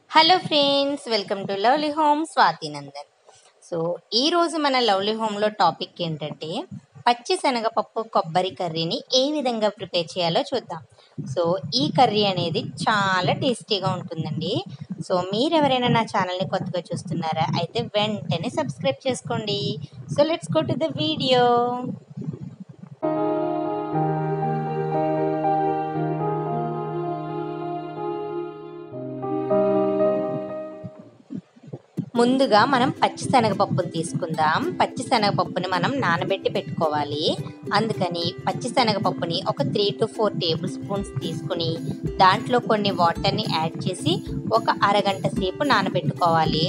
hello friends welcome to lovely home Swathi Nandan so ఈరోజు మన lovely హోమ్లో టాపిక్ ఏంటంటే పచ్చి శనగపప్పు కొబ్బరి కర్రీని ఏ విధంగా ప్రిపేర్ చేయాలో చూద్దాం సో ఈ కర్రీ అనేది చాలా టేస్టీగా ఉంటుందండి సో మీరు ఎవరైనా నా ఛానల్ని కొత్తగా చూస్తున్నారా అయితే వెంటనే సబ్స్క్రైబ్ చేసుకోండి so let's go to the video ముందుగా మనం పచ్చి శనగపప్పుని తీసుకుందాం పచ్చి శనగపప్పుని మనం నానబెట్టి పెట్టుకోవాలి అందుకని పచ్చి శనగపప్పుని ఒక three to four tablespoons తీసుకుని దాంట్లో కొన్ని వాటర్ని యాడ్ చేసి ఒక అరగంట సేపు నానబెట్టుకోవాలి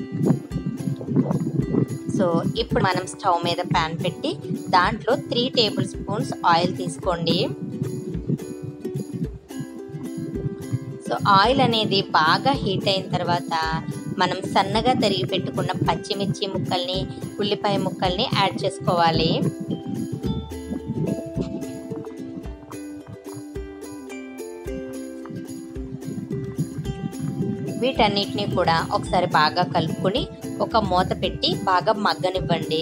సో ఇప్పుడు మనం స్టవ్ మీద ప్యాన్ పెట్టి దాంట్లో త్రీ టేబుల్ స్పూన్స్ ఆయిల్ తీసుకోండి సో ఆయిల్ అనేది బాగా హీట్ అయిన తర్వాత మనం సన్నగా తరిగి పెట్టుకున్న పచ్చిమిర్చి ముక్కల్ని ఉల్లిపాయ ముక్కల్ని యాడ్ చేసుకోవాలి వీటన్నిటిని కూడా ఒకసారి బాగా కలుపుకొని ఒక మూత పెట్టి బాగా మగ్గనివ్వండి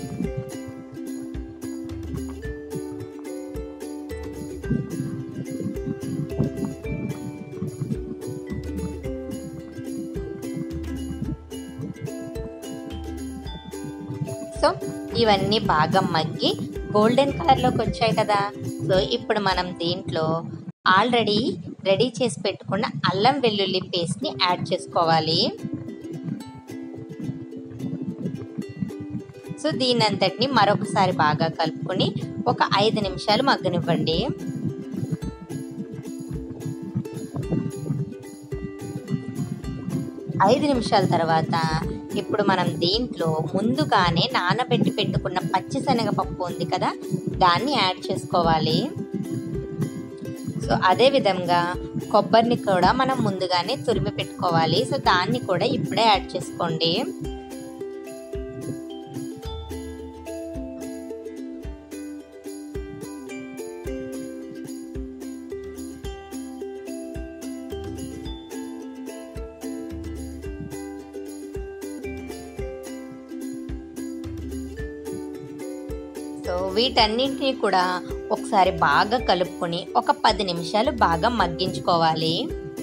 సో ఇవన్నీ బాగా మగ్గి గోల్డెన్ కలర్లోకి వచ్చాయి కదా సో ఇప్పుడు మనం దీంట్లో ఆల్రెడీ రెడీ చేసి పెట్టుకున్న అల్లం వెల్లుల్లి పేస్ట్ని యాడ్ చేసుకోవాలి సో దీని అంతటిని మరొకసారి బాగా కలుపుకొని ఒక ఐదు నిమిషాలు మగ్గనివ్వండి ఐదు నిమిషాల తర్వాత ఇప్పుడు మనం దీంట్లో ముందుగానే నానబెట్టి పెట్టుకున్న పచ్చి శనగపప్పు ఉంది కదా దాన్ని యాడ్ చేసుకోవాలి సో అదే విధంగా కొబ్బరిని కూడా మనం ముందుగానే తురిమి పెట్టుకోవాలి సో దాన్ని కూడా ఇప్పుడే యాడ్ చేసుకోండి సో వీటన్నింటినీ కూడా ఒకసారి బాగా కలుపుకొని ఒక పది నిమిషాలు బాగా మగ్గించుకోవాలి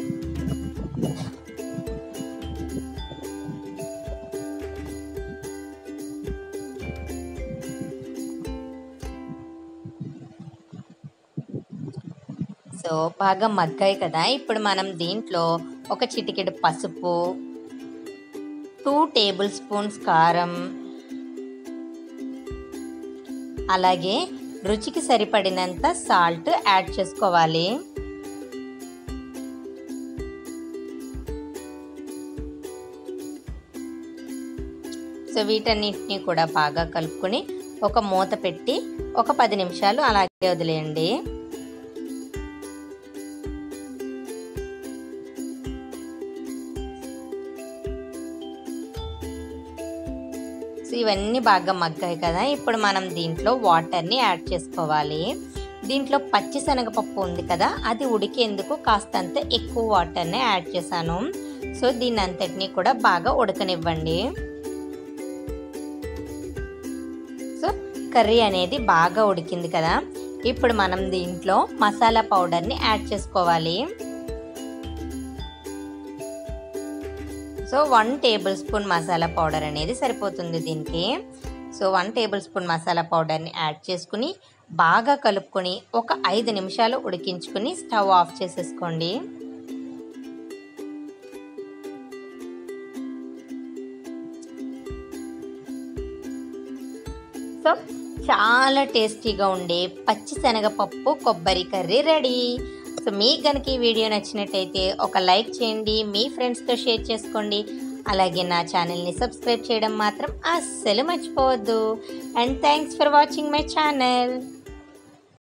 సో బాగా మగ్గాయి కదా ఇప్పుడు మనం దీంట్లో ఒక చిటికెడు పసుపు టూ టేబుల్ స్పూన్స్ కారం అలాగే రుచికి సరిపడినంత సాల్ట్ యాడ్ చేసుకోవాలి సో వీటన్నిటిని కూడా బాగా కలుపుకొని ఒక మూత పెట్టి ఒక పది నిమిషాలు అలాగే వదిలేయండి సో ఇవన్నీ బాగా మగ్గాయి కదా ఇప్పుడు మనం దీంట్లో వాటర్ని యాడ్ చేసుకోవాలి దీంట్లో పచ్చి శనగపప్పు ఉంది కదా అది ఉడికేందుకు కాస్తంత ఎక్కువ వాటర్ని యాడ్ చేశాను సో దీన్ని అంతటినీ కూడా బాగా ఉడకనివ్వండి సో కర్రీ అనేది బాగా ఉడికింది కదా ఇప్పుడు మనం దీంట్లో మసాలా పౌడర్ని యాడ్ చేసుకోవాలి so one tablespoon masala powder అనేది సరిపోతుంది దీనికి so one tablespoon masala పౌడర్ని యాడ్ చేసుకుని బాగా కలుపుకొని ఒక ఐదు నిమిషాలు ఉడికించుకుని స్టవ్ ఆఫ్ చేసేసుకోండి సో చాలా టేస్టీగా ఉండే పచ్చి శనగపప్పు కొబ్బరి కర్రీ రెడీ సో మీకు కనుక ఈ వీడియో నచ్చినట్టయితే ఒక లైక్ చేయండి మీ ఫ్రెండ్స్తో షేర్ చేసుకోండి అలాగే నా ఛానల్ని సబ్స్క్రైబ్ చేయడం మాత్రం అస్సలు మర్చిపోవద్దు and thanks for watching my channel